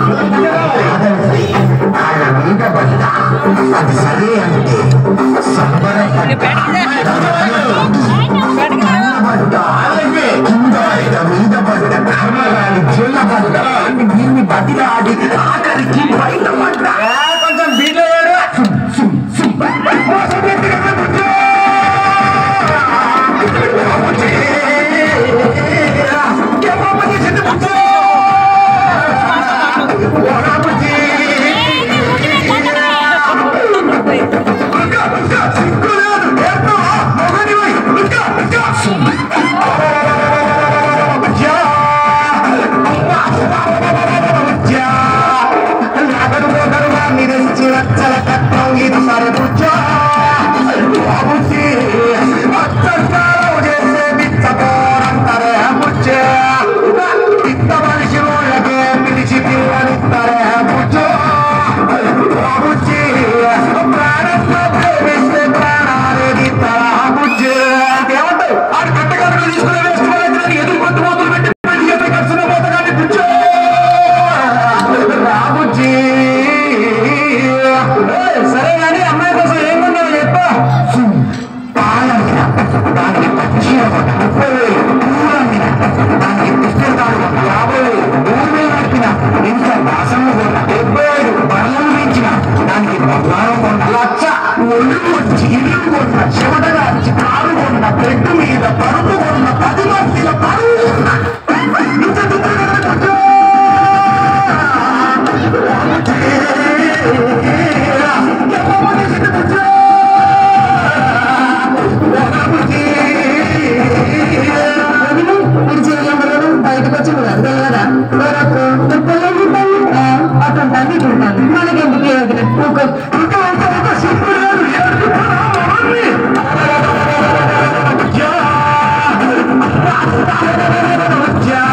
కాదండి ఆయన మీద పడ్డా అది సరే అంటే సంబరపడ్డా కింద మీద పడ్డ కర్మరాని చిల్లబడ్డా దీన్ని బతిలాడి ఆఖరికి బయట పడ్డా కొంచెం బీట్లో పిలిచి పిల్లనిస్తారే బుజ్జో బుజ్జి ప్రాణంలో ప్రేమిస్తే ప్రాణాలేది తరా బుజ్జి ఏమంటావు ఆడు కట్టగారు తీసుకునే వేసుకోవాలి ఎదురు కొట్టు మొదలు పెట్టి పెళ్లి చేత కలిసిన పోతగాని బుజ్జో రా బుజ్జి ఏయ్, సరే కానీ అమ్మాయి కోసం ఏం కొన్నావు చెప్పు పాలమ్మిన దానికి పచ్చి ముప్పై వేలు పూలమ్మిన దానికి పుస్తకాలు యాభై వేలు భూమి నడిపిన ఇంత వాసన కొన్న డెబ్బై ఐదు బర్లను పెంచిన దానికి బంగారం కొన్న లక్ష ఒళ్ళు వచ్చి ఇల్లు కొన్న చెమటగా కారు కొన్న బెడ్ మీద పరుపు కొన్న పది మందిల పరువు కొన్న ఇంత దుఃఖంగా కూర్చో. ఎవ్వరు చేసింది కూర్చో. బయటకు వచ్చి కూడా కదా అతను తగ్గిపోతాను మనకెందుకు ఏదైనా ఒక ఒక ఒక ఒక సింపుల్ యా యా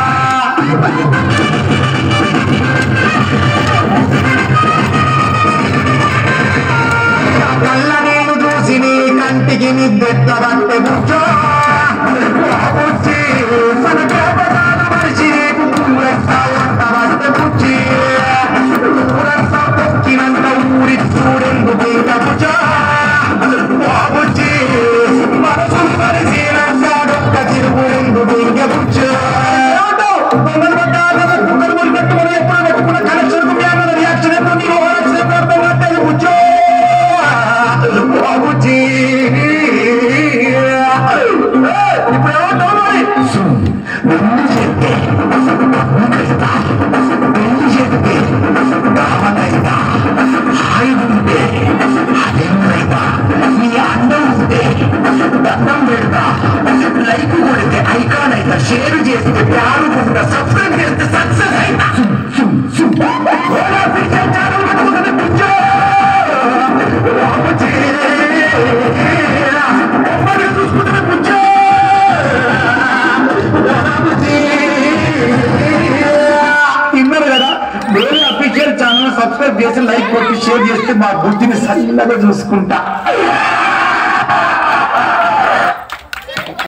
కళ్ళ నేను చూసి నీ కంటికి నిద్దెత్తదంటే బుజ్జో బుజ్జి మన కేపదాన మనిషి నీకు ఊరెత్తా ఉంటదంటే బుజ్జి ఊరంతా పొక్కినంత ఊరి చూడెందుకు ఇంకా బుజ్జో బుజ్జి మనసు మనిషినంటాడొక్క తిరుగుడెందుకు ఇంకా బుజ్జో కొందరు పడ్డారు కొందరు మురి పెట్టుకుని ఎప్పుడు పెట్టుకున్న కనెక్షన్ రియాక్షన్ ఎప్పుడు నీకు ఓరక్షన్ ఎప్పుడు అర్థం కాలేదు బుజ్జో బాబుజీ ఇప్పుడు ఏమంటావు మరి ముందు చెప్తే అమ్ముకైతా పెళ్లి చెప్తే కామకైతా హాయి ఉంటే అదేమైతా నీ అందం ఉంటే దండం పెడతా లైక్ కొడితే ఐకాన్ అయితా షేర్ చేస్తే ప్యారు కొంటా సబ్స్క్రైబ్ చేస్తే సక్సెస్ అయితా ఓలా పిక్చర్ ఛానల్ పెట్టుకుంటే పిక్చర్ తిన్నారు కదా వేరే అఫీషియల్ ఛానల్ సబ్స్క్రైబ్ చేసి లైక్ కొట్టి షేర్ చేస్తే మా బుద్ధిని సన్నగా చూసుకుంటా